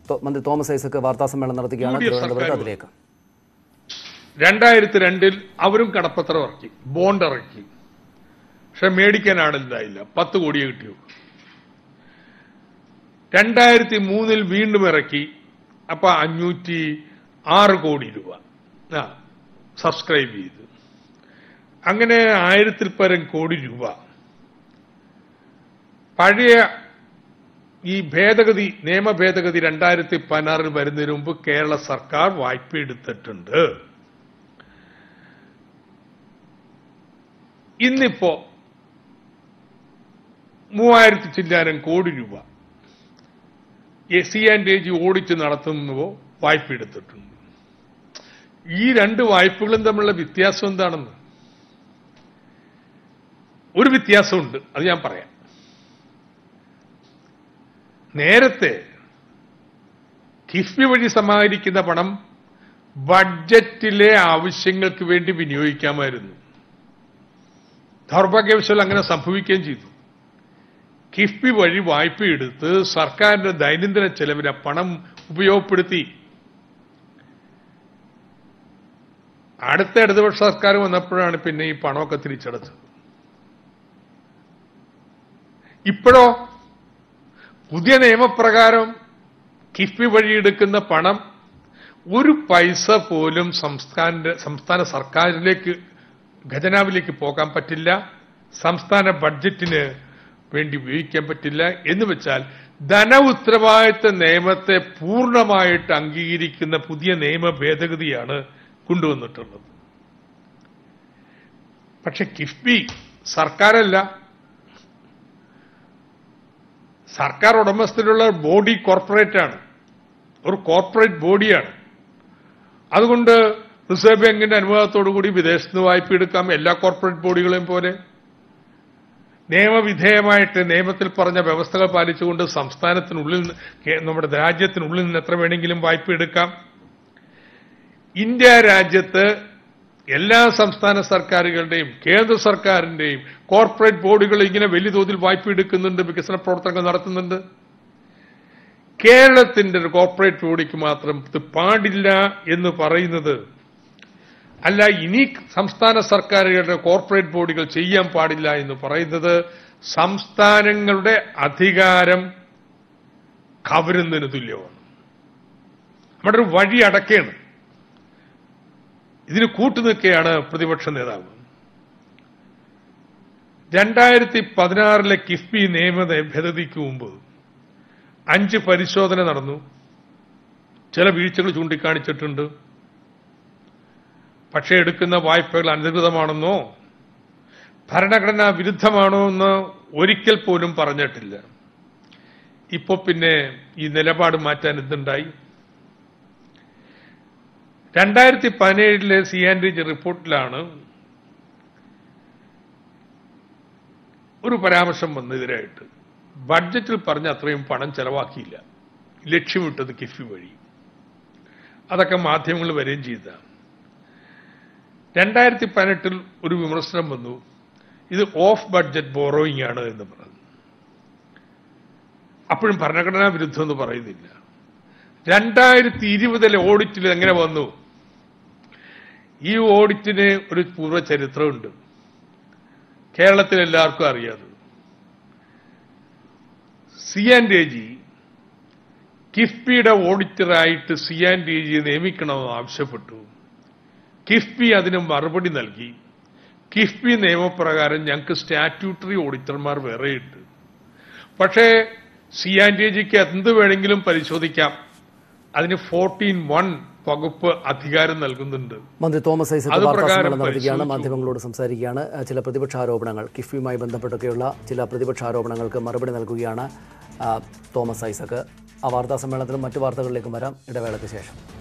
തോ- മന്ത്രി തോമസ് ഐസക് വാർത്താ സമ്മേളനം നടത്തുകയാണ് യു ഡി എഫ് തിരുവനന്തപുരത്ത് സർക്കാർ അതിലേക്ക് രണ്ടായിരത്തി രണ്ടിൽ അവരും കടപ്പത്രം ഇറക്കി ബോണ്ട് ഇറക്കി പക്ഷെ മേടിക്കാൻ ആളില്ലായില്ല പത്ത് കോടിയെ കിട്ടിയു രണ്ടായിരത്തി മൂന്നിൽ വീണ്ടും ഇറക്കി അപ്പൊ അഞ്ഞൂറ്റി ആറ് കോടി രൂപ ആ സബ്സ്ക്രൈബ് ചെയ്തു അങ്ങനെ ആയിരത്തിൽ പരം കോടി രൂപ പഴയ ഈ ഭേദഗതി നിയമ ഭേദഗതി രണ്ടായിരത്തി പതിനാറിൽ വരുന്നതിന് മുമ്പ് കേരള സർക്കാർ വായ്പ എടുത്തിട്ടുണ്ട് ഇന്നിപ്പോ മൂവായിരത്തി ചില്ലാനം കോടി രൂപ C and A G audit നടത്തുന്നുവോ വായ്പ എടുത്തിട്ടുണ്ട് ഈ രണ്ട് വായ്പകളും തമ്മിലുള്ള വ്യത്യാസം എന്താണെന്ന് ഒരു വ്യത്യാസമുണ്ട് അത് ഞാൻ പറയാം നേരത്തെ കിഫ്ബി വഴി സമാഹരിക്കുന്ന പണം ബഡ്ജറ്റിലെ ആവശ്യങ്ങൾക്ക് വേണ്ടി വിനിയോഗിക്കാമായിരുന്നു ദൗർഭാഗ്യവശാൽ അങ്ങനെ സംഭവിക്കുകയും ചെയ്തു കിഫ്ബി വഴി വായ്പ എടുത്ത് സർക്കാരിന്റെ ദൈനംദിന ചെലവിന് ആ പണം ഉപയോഗപ്പെടുത്തി അടുത്ത ഇടതുപക്ഷ സർക്കാർ വന്നപ്പോഴാണ് പിന്നെ ഈ പണമൊക്കെ തിരിച്ചടച്ചത് ഇപ്പോഴോ പുതിയ നിയമപ്രകാരം കിഫ്ബി വഴി എടുക്കുന്ന പണം ഒരു പൈസ പോലും സംസ്ഥാന സംസ്ഥാന സർക്കാരിലേക്ക് ഖജനാവിലേക്ക് പോകാൻ പറ്റില്ല സംസ്ഥാന ബഡ്ജറ്റിന് വേണ്ടി ഉപയോഗിക്കാൻ പറ്റില്ല എന്ന് വെച്ചാൽ ധന ഉത്തരവാദിത്ത നിയമത്തെ പൂർണ്ണമായിട്ട് അംഗീകരിക്കുന്ന പുതിയ നിയമ ഭേദഗതിയാണ് കൊണ്ടുവന്നിട്ടുള്ളത് പക്ഷെ കിഫ്ബി സർക്കാരല്ല സർക്കാർ ഉടമസ്ഥയിലുള്ള ബോഡി കോർപ്പറേറ്റ് ആണ് ഒരു കോർപ്പറേറ്റ് ബോഡിയാണ് അതുകൊണ്ട് റിസർവ് ബാങ്കിന്റെ അനുവാദത്തോടു കൂടി വിദേശത്ത് നിന്ന് വായ്പ എടുക്കാം എല്ലാ കോർപ്പറേറ്റ് ബോഡികളെയും പോലെ നിയമവിധേയമായിട്ട് നിയമത്തിൽ പറഞ്ഞ വ്യവസ്ഥകൾ പാലിച്ചുകൊണ്ട് സംസ്ഥാനത്തിനുള്ളിൽ നിന്ന് കേ- നമ്മുടെ രാജ്യത്തിനുള്ളിൽ നിന്ന് എത്ര വേണമെങ്കിലും വായ്പ എടുക്കാം ഇന്ത്യ രാജ്യത്ത് എല്ലാ സംസ്ഥാന സർക്കാരുകളുടെയും കേന്ദ്ര സർക്കാരിന്റെയും കോർപ്പറേറ്റ് ബോർഡുകൾ ഇങ്ങനെ വലിയ തോതിൽ വായ്പ എടുക്കുന്നുണ്ട് വികസന പ്രവർത്തനങ്ങൾ നടത്തുന്നുണ്ട് കേരളത്തിന്റെ ഒരു കോർപ്പറേറ്റ് ബോഡിക്ക് മാത്രം ഇത് പാടില്ല എന്ന് പറയുന്നത് അല്ല ഇനി സംസ്ഥാന സർക്കാരുകളുടെ കോർപ്പറേറ്റ് ബോഡികൾ ചെയ്യാൻ പാടില്ല എന്ന് പറയുന്നത് സംസ്ഥാനങ്ങളുടെ അധികാരം കവരുന്നതിന് തുല്യമാണ് നമ്മുടെ ഒരു വഴി അടക്കുകയാണ് ഇതിന് കൂട്ടുനിൽക്കുകയാണ് പ്രതിപക്ഷ നേതാവ് രണ്ടായിരത്തി പതിനാറിലെ കിഫ്ബി നിയമ ഭേദഗതിക്ക് മുമ്പ് അഞ്ച് പരിശോധന നടന്നു ചില വീഴ്ചകൾ ചൂണ്ടിക്കാണിച്ചിട്ടുണ്ട് പക്ഷേ എടുക്കുന്ന വായ്പകൾ അനധികൃതമാണെന്നോ ഭരണഘടനാ വിരുദ്ധമാണോ എന്ന് ഒരിക്കൽ പോലും പറഞ്ഞിട്ടില്ല ഇപ്പൊ പിന്നെ ഈ നിലപാട് മാറ്റാൻ എന്തുണ്ടായി രണ്ടായിരത്തി പതിനേഴിലെ സി ആൻഡ് ജി റിപ്പോർട്ടിലാണ് ഒരു പരാമർശം വന്നതിനായിട്ട് ബഡ്ജറ്റിൽ പറഞ്ഞ അത്രയും പണം ചെലവാക്കിയില്ല ലക്ഷ്യമിട്ടത് കിഫി വഴി അതൊക്കെ മാധ്യമങ്ങൾ വരികയും ചെയ്ത രണ്ടായിരത്തി പതിനെട്ടിൽ ഒരു വിമർശനം വന്നു ഇത് ഓഫ് ബഡ്ജറ്റ് ബോറോയിങ് ആണ് എന്ന് പറഞ്ഞു അപ്പോഴും ഭരണഘടനാ വിരുദ്ധം എന്ന് പറയുന്നില്ല രണ്ടായിരത്തി ഇരുപതിലെ ഓഡിറ്റിൽ എങ്ങനെ വന്നു ഈ ഓഡിറ്റിന് ഒരു പൂർവ്വ ചരിത്രമുണ്ട് കേരളത്തിൽ എല്ലാവർക്കും അറിയാതെ സി ആൻഡ് എ ജി കിഫ്ബിയുടെ ഓഡിറ്ററായിട്ട് സി ആൻഡ് എ ജി നിയമിക്കണമെന്ന് ആവശ്യപ്പെട്ടു കിഫ്ബി അതിന് മറുപടി നൽകി കിഫ്ബി നിയമപ്രകാരം ഞങ്ങൾക്ക് സ്റ്റാറ്റ്യൂട്ടറി ഓഡിറ്റർമാർ വേറെയുണ്ട് പക്ഷേ സി ആൻഡ് എ ജിക്ക് എന്ത് വേണമെങ്കിലും പരിശോധിക്കാം അതിന് ഫോർട്ടീൻ വൺ വകുപ്പ് അധികാരം നൽകുന്നുണ്ട് മന്ത്രി തോമസ് ഐസക് അത് വാർത്താ പ്രകാരം സമ്മേളനം നടത്തുകയാണ് പരിശോധിച്ചു. മാധ്യമങ്ങളോട് സംസാരിക്കുകയാണ് അഹ് ചില പ്രതിപക്ഷ ആരോപണങ്ങൾ കിഫ്ബിയുമായി ബന്ധപ്പെട്ടൊക്കെയുള്ള ചില പ്രതിപക്ഷ ആരോപണങ്ങൾക്ക് മറുപടി നൽകുകയാണ് ആ, തോമസ് ഐസക് ആ വാർത്താ സമ്മേളനത്തിലും മറ്റു വാർത്തകളിലേക്കും വരാം ഇടവേളയ്ക്ക് ശേഷം